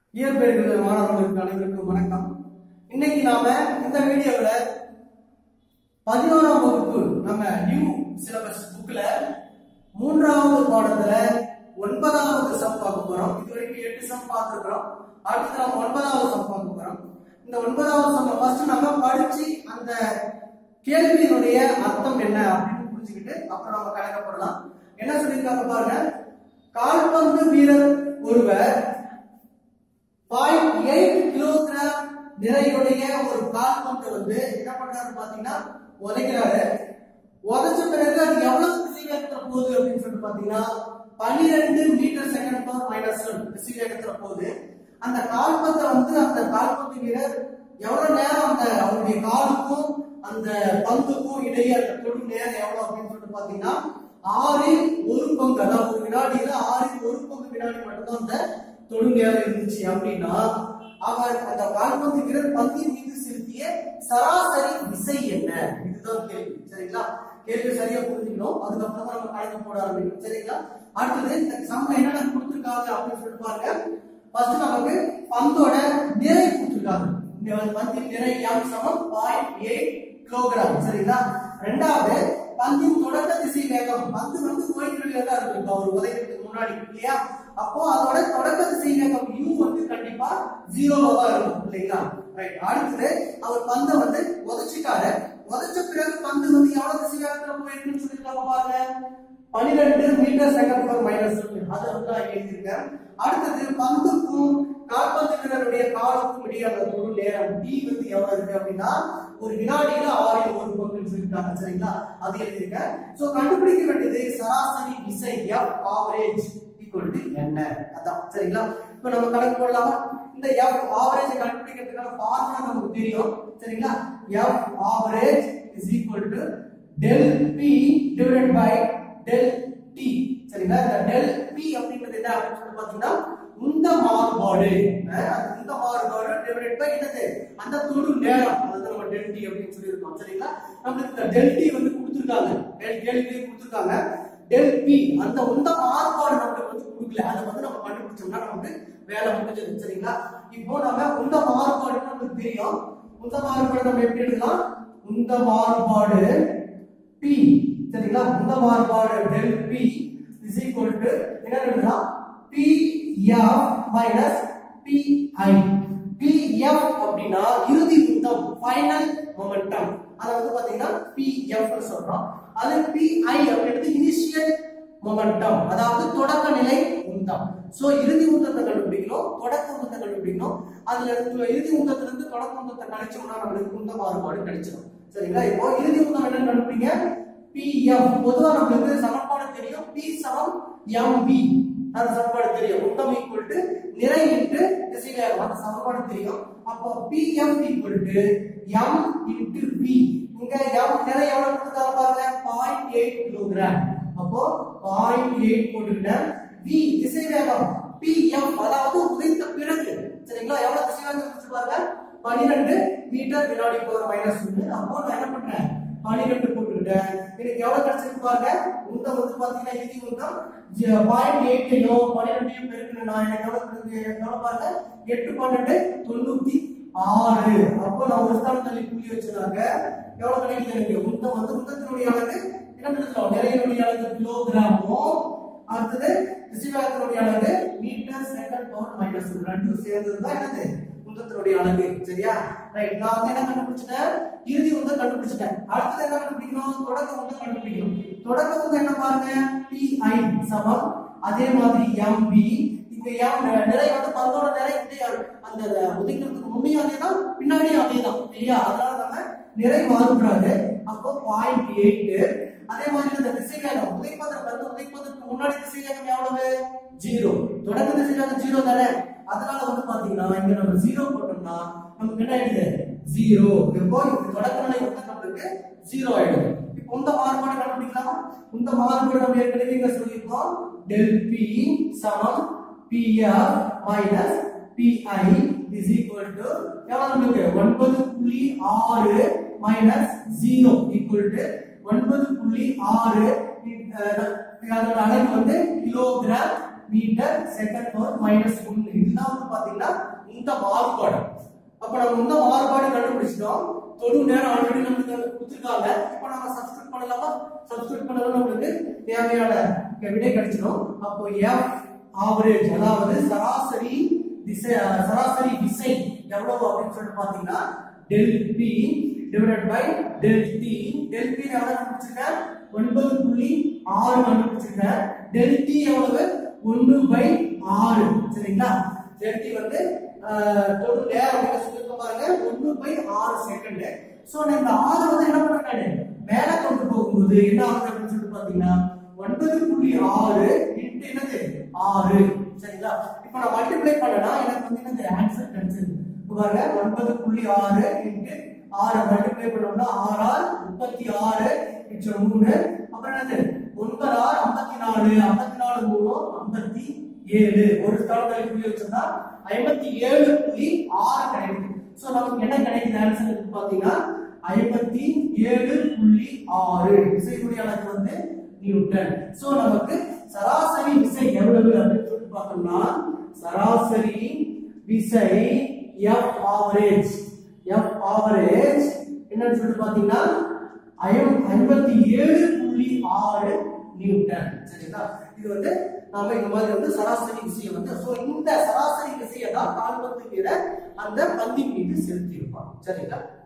இயற்பெயர்கள் மாணவர்களுக்கு அனைவருக்கும் வணக்கம் இன்னைக்கு நாம இந்த வீடியோல பதினோராம் வகுப்பு நம்ம நியூ சிலபஸ் புக்ல மூன்றாவது பாடத்துல ஒன்பதாவது சம் பார்க்க போறோம் இது வரைக்கும் எட்டு சம் பார்த்துருக்கிறோம் அடுத்து நம்ம ஒன்பதாவது சம் பார்க்க போறோம் இந்த ஒன்பதாவது சம் ஃபர்ஸ்ட் நம்ம படிச்சு அந்த கேள்வியினுடைய அர்த்தம் என்ன அப்படின்னு புரிஞ்சுக்கிட்டு அப்புறம் நம்ம கணக்க போடலாம் என்ன சொல்லியிருக்காங்க பாருங்க கால்பந்து வீரர் ஒருவர் பாயிண்ட் எயிட் கிலோகிராம் நிறையுடைய ஒரு கால்பந்து வந்து என்ன பண்றாரு பாத்தீங்கன்னா உதைக்கிறாரு உதைச்ச பிறகு அது எவ்வளவு திசைவேகத்துல போகுது அப்படின்னு சொல்லிட்டு பாத்தீங்கன்னா பன்னிரெண்டு meter second power minus one திசைவேகத்துல போகுது அந்த கால்பந்தை வந்து அந்த கால்பந்து வீரர் எவ்வளவு நேரம் அந்த அவருடைய காலுக்கும் அந்த பந்துக்கும் இடையே அந்த தொடு நேரம் எவ்வளவு அப்படின்னு சொல்லிட்டு பாத்தீங்கன்னா ஆறில் ஒரு பங்கு அதாவது ஒரு வினாடியில ஆறில் ஒரு பங்கு வினாடி மட்டும்தான் அந்த தொடு நேரம் இருந்துச்சு அப்படின்னா அவர் அந்த கால்பந்து வீரர் பந்தின் மீது செலுத்திய சராசரி விசை என்ன இதுதான் கேள்வி சரிங்களா கேள்வி சரியா புரிஞ்சுக்கணும் அதுக்கப்புறம் தான் நம்ம கணக்கு போட ஆரம்பிக்கணும் சரிங்களா அடுத்தது இந்த சம்ம என்னென்ன கொடுத்துருக்காங்க அப்படின்னு சொல்லிட்டு பாருங்க ஃபர்ஸ்ட் நமக்கு பந்தோட நிறை கொடுத்துருக்காங்க இந்த பந்தின் நிறை எம் சமம் பாயிண்ட் எயிட் கிலோகிராம் சரிங்களா ரெண்டாவது பந்தின் தொடக்க திசை வேகம் பந்து வந்து போயிட்டு தான் இருக்கு இப்போ ஒரு உதயத்துக்கு முன்னாடி இல்லையா அப்போ அதோட தொடக்க திசை வேகம் u வந்து கண்டிப்பா ஜீரோவா தான் இருக்கும் இல்லைங்களா ரைட் அடுத்தது அவர் பந்தை வந்து உதைச்சிட்டாரு உதைச்ச பிறகு பந்து வந்து எவ்வளவு திசை வேகத்துல போயிருக்குன்னு சொல்லிருக்காங்க பாருங்க பன்னிரெண்டு மீட்டர் செகண்ட் பவர் மைனஸ் அதை வந்து நான் எழுதியிருக்கேன் அடுத்தது பந்துக்கும் கால்பந்து வீரருடைய காலுக்கும் இடையே அந்த ஒரு நேரம் டி வந்து எவ்வளவு இருக்கு அப்படின்னா ஒரு வினாடியில ஆறில் ஒரு பங்குன்னு சொல்லிட்டாங்க சரிங்களா அது எழுதியிருக்கேன் சோ கண்டுபிடிக்க வேண்டியது சராசரி விசை எஃப் ஆவரேஜ் ஈக்குவல் டு என்ன அதான் சரிங்களா இப்போ நம்ம கணக்கு போடலாமா இந்த எஃப் ஆவரேஜ் கண்டுபிடிக்கிறதுக்கான ஃபார்முலா நமக்கு தெரியும் சரிங்களா F average is equal to del P divided by del T சரிங்களா இந்த டெல் பி அப்படின்றது என்ன அப்படின்னு சொல்லி பாத்தீங்கன்னா இந்த மாறுபாடு அஹ், அந்த இந்த மாறுபாடு டிவைடட் பை என்னது அந்த தொடு நேரம் அது நம்ம டெல் டி அப்படின்னு சொல்லியிருக்கோம் சரிங்களா நம்மளுக்கு இந்த டெல் டி வந்து கொடுத்துருக்காங்க டெல் கேள்வியிலே கொடுத்துருக்காங்க டெல் பி அந்த இந்த மாறுபாடு நம்மளுக்கு வந்து கொடுக்கல அதை வந்து நம்ம கண்டுபிடிச்சோம்னா நமக்கு வேலை முடிஞ்சது சரிங்களா இப்போ நம்ம இந்த மாறுபாடு நமக்கு தெரியும் இந்த மாறுபாடு நம்ம எப்படி எழுதலாம் இந்த மாறுபாடு P சரிங்களா இந்த மாறுபாடு del P is equal to என்ன எழுதலாம் P F minus P I P F அப்படின்னா இறுதி உந்தம் ஃபைனல் மொமெண்டம் அத வந்து பாத்தீங்கன்னா P F னு சொல்றோம் அது P I அப்படின்றது இனிஷியல் மொமெண்டம் அதாவது தொடக்க நிலை உந்தம் சோ இறுதி உந்தத்தை கண்டுபிடிக்கணும் தொடக்க உந்தத்தை கண்டுபிடிக்கணும் அதுல இருந்து இறுதி உந்தத்துல இருந்து தொடக்க உந்தத்தை கழிச்சோம்னா நம்மளுக்கு உந்த மாறுபாடு கிடைச்சிடும் சரிங்களா இப்போ இறுதி உந்தம் என்னன்னு கண்டுபிடிங்க PF பொதுவா நம்மளுக்கு சமன்பாடு தெரியும் P சமம் MV அந்த சமன்பாடு தெரியும் உந்தம் ஈக்குவல் டு நிறை இன்டு திசைவேகம் அந்த சமன்பாடு தெரியும் அப்போ PF equal to M into V இங்க M நிறை எவ்வளவு கொடுத்தாங்க பாருங்க 0.8 கிலோகிராம் அப்போ 0.8 போட்டுக்கிட்டேன் V திசைவேகம் PF அதாவது உதைத்த பிறகு சரிங்களா எவ்வளவு திசைவேகம் இருந்துச்சு பாருங்க 12 மீட்டர் வினாடி பவர் மைனஸ் ஒன்று அப்போ நான் என்ன பண்றேன் பன்னிரெண்டு போட்டுக்கிட்டேன் எனக்கு எவ்வளவு கிடைச்சிருக்கு பாருங்க உந்தம் வந்து பாத்தீங்கன்னா இறுதி உந்தம் பாயிண்ட் எயிட்டையும் பன்னிரெண்டையும் பெருக்கணும் நான் எனக்கு எவ்வளவு கிடைச்சது? எனக்கு எவ்வளவு பாருங்க எட்டு பன்னெண்டு தொண்ணூத்தி ஆறு அப்போ நான் ஒரு ஸ்தானம் தள்ளி புள்ளி வச்சிருந்தாங்க எவ்வளவு கிடைக்குது எனக்கு உந்தம் வந்து உந்தத்தினுடைய அளவு என்ன எடுத்துக்கலாம் நிறையினுடைய அளவு கிலோகிராமும் அடுத்தது திசைவேகத்தினுடைய அளவு மீட்டர் செகண்ட் பவர் மைனஸ் ரெண்டும் சேர்ந்தது தான் என்னது உந்தத்தினுடைய அழகு சரியா ரைட் நான் வந்து என்ன கண்டுபிடிச்சிட்டேன் இறுதி உந்தம் கண்டுபிடிச்சிட்டேன் அடுத்தது என்ன கண்டுபிடிக்கணும் தொடக்க உந்தம் கண்டுபிடிக்கணும் தொடக்க உந்தம் என்ன பாருங்க PI சமம் அதே மாதிரி MB இங்க M நிறை வந்து பந்தோட நிறை வந்து அந்த உதைக்கிறதுக்கு முன்னையும் அதே தான் பின்னாடியும் அதே தான் சரியா அதனால நம்ம நிறை மாறுபடாது அப்போ பாயிண்ட் எயிட் அதே மாதிரி இந்த திசைவேகம் உதைப்பதற்கு வந்து உதைப்பதற்கு முன்னாடி திசைவேகம் எவ்வளவு ஜீரோ தொடக்க திசைவேகம் ஜீரோ தானே அதனால வந்து பாத்தீங்கன்னா இங்க நம்ம ஜீரோ போட்டோம்னா நமக்கு என்ன ஆயிடுது ஜீரோ இப்போ இந்த தொடக்க நிலை வந்து நம்மளுக்கு ஜீரோ ஆயிடுது இப்போ இந்த மாறுபாடு கண்டுபிடிக்கலாமா இந்த மாறுபாடு நம்ம ஏற்கனவே இங்க சொல்லியிருக்கோம் டெல் பி சமம் PR minus PI is equal to எவ்வளவு நமக்கு ஒன்பது புள்ளி ஆறு மைனஸ் ஜீரோ ஈக்குவல் டு ஒன்பது புள்ளி ஆறு அஹ், அதோட அலகு வந்து kilogram meter second power minus ஒன்னு இதுதான் வந்து பாத்தீங்கன்னா இந்த மாறுபாடு அப்ப நம்ம இந்த மாறுபாடு கண்டுபிடிச்சிட்டோம் தொடு நேரம் ஆல்ரெடி நமக்கு கொடுத்துருக்காங்க இப்ப நம்ம சப்ஸ்டியூட் பண்ணலாமா சப்ஸ்டியூட் பண்ணலாம் நம்மளுக்கு தேவையான விடை கிடைச்சிடும் அப்போ எஃப் ஆவரேஜ் அதாவது சராசரி திசை சராசரி விசை எவ்வளவு அப்படின்னு சொல்லிட்டு பாத்தீங்கன்னா del P divided by del T del P எவ்வளவு கண்டுபிடிச்சிருக்கேன் ஒன்பது புள்ளி ஆறு கண்டுபிடிச்சிருக்கேன் டெல் டி எவ்வளவு ஒன்று பை ஆறு சரிங்களா டெல் டி வந்து ஆஹ், தொடு நேரம் அப்படின்னு சொல்லியிருக்க பாருங்க ஒன்று பை ஆறு செகண்ட் சோ நான் இந்த ஆறு வந்து என்ன பண்றேன் மேல கொண்டு போகும்போது என்ன ஆகுது அப்படின்னு சொல்லிட்டு பாத்தீங்கன்னா ஒன்பது புள்ளி ஆறு இன்ட்டு என்னது ஆறு சரிங்களா இப்போ நான் மல்டிப்ளை பண்ணனா எனக்கு வந்து என்னது ஆன்சர் கிடைச்சது இப்ப பாருங்க ஒன்பது புள்ளி ஆறு இன்ட்டு ஆறு மல்டிப்ளை பண்ணோம்னா ஆறால் முப்பத்தி ஆறு மிச்சம் மூணு அப்புறம் என்னது ஒன்பது ஆறு ஐம்பத்தி நாலு ஐம்பத்தி நாலு மூணு ஐம்பத்தி ஏழு ஒரு தளத்தில் புள்ளி வச்சிருந்தா ஐம்பத்தி ஏழு புள்ளி ஆறு கிடைக்குது சோ நமக்கு என்ன கிடைக்குது ஆன்சர் பாத்தீங்கன்னா ஐம்பத்தி ஏழு புள்ளி ஆறு விசையுடைய அலகு வந்து நியூட்டன் சோ நமக்கு சராசரி விசை எவ்வளவு அப்படின்னு சொல்லிட்டு பார்த்தோம்னா சராசரி விசை எஃப் ஆவரேஜ் எஃப் ஆவரேஜ் என்னன்னு சொல்லிட்டு பாத்தீங்கன்னா ஐம்- ஐம்பத்தி ஏழு புள்ளி ஆறு நியூட்டன் சரிங்களா இது வந்து நாம இந்த மாதிரி வந்து சராசரி விசையை வந்து சோ இந்த சராசரி விசையை தான் கால்பந்து வீரர் அந்த பந்தின் மீது செலுத்தி இருப்பான் சரிங்களா